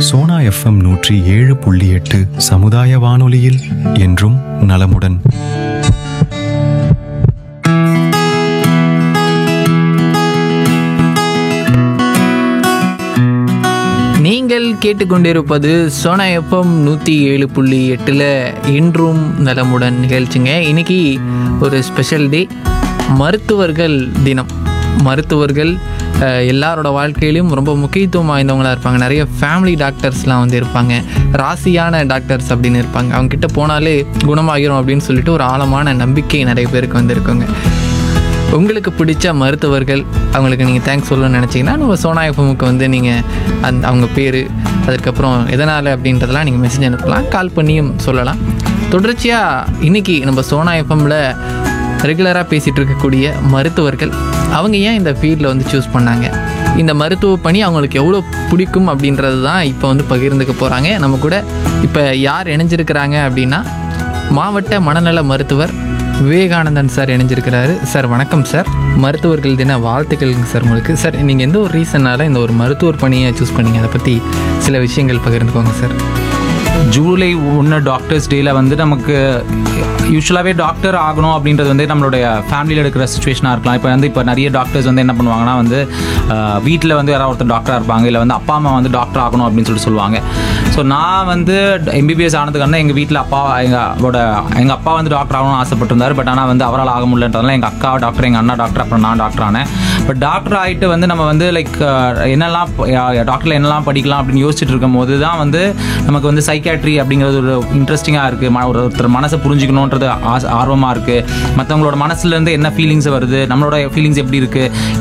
Sona FM நூற்றி ஏழு புள்ளி எட்டு சமுதாய வானொலியில் என்றும் நலமுடன் நீங்கள் கேட்டுக்கொண்டிருப்பது சோனா எஃப்எம் நூற்றி ஏழு புள்ளி எட்டில் இன்றும் நலமுடன் நிகழ்ச்சிங்க இன்னைக்கு ஒரு ஸ்பெஷல் டே மருத்துவர்கள் தினம் மருத்துவர்கள் அஹ், எல்லாரோட வாழ்க்கையிலும் ரொம்ப முக்கியத்துவம் வாய்ந்தவங்களா இருப்பாங்க நிறைய ஃபேமிலி டாக்டர்ஸ்லாம் வந்து இருப்பாங்க ராசியான டாக்டர்ஸ் அப்படின்னு இருப்பாங்க அவங்க கிட்ட போனாலே குணமாகிரும் அப்படின்னு சொல்லிட்டு ஒரு ஆழமான நம்பிக்கை நிறைய பேருக்கு வந்து இருக்குங்க உங்களுக்கு பிடிச்ச மருத்துவர்கள் அவங்களுக்கு நீங்கள் தேங்க்ஸ் சொல்லணும்னு நினச்சிங்கன்னா நம்ம சோனா எஃப்எம்முக்கு வந்து நீங்கள் அந்த அவங்க பேர் அதுக்கப்புறம் எதனால் அப்படின்றதெல்லாம் நீங்கள் மெசேஜ் அனுப்பலாம் கால் பண்ணியும் சொல்லலாம் தொடர்ச்சியாக இன்றைக்கி நம்ம சோனா எஃப்எம்மில் ரெகுலராக பேசிகிட்டு இருக்கக்கூடிய மருத்துவர்கள் அவங்க ஏன் இந்த ஃபீல்டில் வந்து சூஸ் பண்ணாங்க இந்த மருத்துவ பணி அவங்களுக்கு எவ்வளோ பிடிக்கும் அப்படின்றது தான் இப்போ வந்து பகிர்ந்துக்க போகிறாங்க நம்ம கூட இப்போ யார் இணைஞ்சிருக்கிறாங்க அப்படின்னா மாவட்ட மனநல மருத்துவர் விவேகானந்தன் சார் இணைஞ்சிருக்கிறாரு சார் வணக்கம் சார் மருத்துவர்கள் தின வாழ்த்துக்கள்ங்க சார் உங்களுக்கு சார் நீங்கள் எந்த ஒரு ரீசனால் இந்த ஒரு மருத்துவர் பணியை சூஸ் பண்ணீங்க அதை பற்றி சில விஷயங்கள் பகிர்ந்துக்கோங்க சார் ஜூலை ஒன்று டாக்டர்ஸ் டேல வந்து நமக்கு யூஸ்வலாகவே டாக்டர் ஆகணும் அப்படின்றது வந்து நம்மளுடைய ஃபேமிலியில் இருக்கிற சுச்சுவேஷனாக இருக்கலாம் இப்போ வந்து இப்போ நிறைய டாக்டர்ஸ் வந்து என்ன பண்ணுவாங்கன்னா வந்து வீட்டில் வந்து யாராவது ஒருத்தர் டாக்டராக இருப்பாங்க இல்லை வந்து அப்பா அம்மா வந்து டாக்டர் ஆகணும் அப்படின்னு சொல்லிட்டு சொல்லுவாங்க ஸோ நான் வந்து எம்பிபிஎஸ் ஆனதுக்கான எங்கள் வீட்டில் அப்பா எங்களோட எங்கள் அப்பா வந்து டாக்டர் ஆகணும்னு ஆசைப்பட்டிருந்தார் பட் ஆனால் வந்து அவரால் ஆக முடியலன்றதுனால எங்கள் அக்கா டாக்டர் எங்கள் அண்ணா டாக்டர் அப்புறம் நான் டாக்டர் ஆனேன் பட் டாக்டர் ஆகிட்டு வந்து நம்ம வந்து லைக் என்னெல்லாம் டாக்டரில் என்னெல்லாம் படிக்கலாம் அப்படின்னு யோசிச்சுட்டு இருக்கும் போது தான் வந்து நமக்கு வந்து சைக்காட்ரி அப்படிங்கிறது ஒரு இன்ட்ரெஸ்டிங்காக இருக்குது ஒரு ஒருத்தர் மனசை புரிஞ்சுக்கணுன்றது ஆசை ஆர்வமாக இருக்குது மற்றவங்களோட மனசுலேருந்து என்ன ஃபீலிங்ஸ் வருது நம்மளோட ஃபீலிங்ஸ் எப்படி இருக்குது